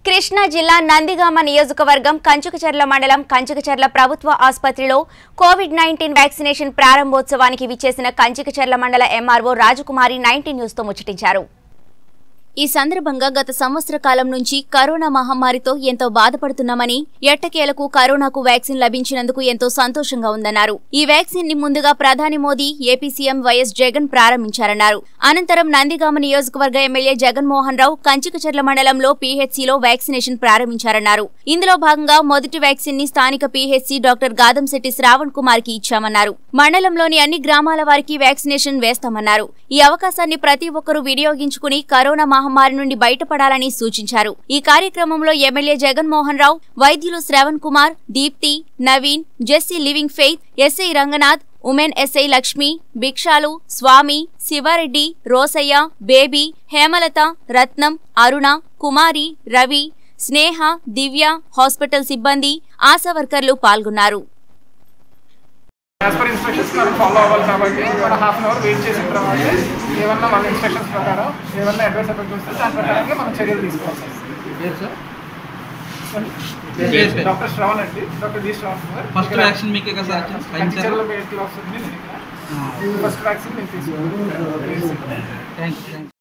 కృష్ణా జిల్లా నందిగామ నియోజకవర్గం కంచుకచర్ల మండలం కంచుకచర్ల ప్రభుత్వ ఆసుపత్రిలో కోవిడ్ నైన్టీన్ వ్యాక్సినేషన్ ప్రారంభోత్సవానికి విచ్చేసిన కంచుకచర్ల మండల ఎంఆర్ఓ రాజకుమారి నైన్టీన్ న్యూస్ తో ముచ్చటించారు ఈ సందర్భంగా గత సంవత్సర కాలం నుంచి కరోనా మహమ్మారితో ఎంతో బాధపడుతున్నామని ఎట్టకేలకు కరోనాకు వ్యాక్సిన్ లభించినందుకు ఎంతో సంతోషంగా ఉందన్నారు ఈ వ్యాక్సిన్ ని ముందుగా ప్రధాని Modi AP CM YS Jagan ప్రారంభించారన్నారు అనంతరం నందిగామ నియోజకవర్గ ఎమ్మెల్యే జగన్మోహన్ రావు కంచికచర్ల మండలంలో పీహెచ్సీలో వ్యాక్సినేషన్ ప్రారంభించారన్నారు ఇందులో భాగంగా మొదటి వ్యాక్సిన్ ని స్థానిక పీహెచ్సీ డాక్టర్ గాదంశెట్టి శ్రావణ్ కుమార్ కి ఇచ్చామన్నారు మండలంలోని అన్ని గ్రామాల వారికి వ్యాక్సినేషన్ వేస్తామన్నారు ఈ అవకాశాన్ని ప్రతి ఒక్కరూ వినియోగించుకుని కరోనా మహమ్మారి నుండి బయటపడాలని సూచించారు ఈ కార్యక్రమంలో ఎమ్మెల్యే జగన్మోహన్ రావు వైద్యులు Sravan Kumar Deepthi Naveen Jessie living faith SI Ranganath women SI Lakshmi Bhikshalu Swamy Sivareddy Rosaiah Baby Hemalatha Ratnam Aruna Kumari Ravi Sneha Divya hospital సిబ్బంది ఆశా వర్కర్లు పాల్గొన్నారు యాజ్ పర్ ఇన్స్ట్రక్షన్స్ మనం ఫాలో అవ్వాలి కాబట్టి మన హాఫ్ అన్ అవర్ వెయిట్ చేసిన తర్వాత ఏమన్నా మన ఇన్స్ట్రక్షన్స్ ప్రకారం ఏమన్నా అడ్వైస్ ఎఫెక్ట్ వస్తే దాని ప్రకారంగా మనం చర్యలు తీసుకోవాలి సార్ డాక్టర్ శ్రవణ్ అండి doctor D Sravan Kumar first vaccine మీకే కదా sir Kanchikacherla medical officer first vaccine నేను తీసుకున్నాను థ్యాంక్ యూ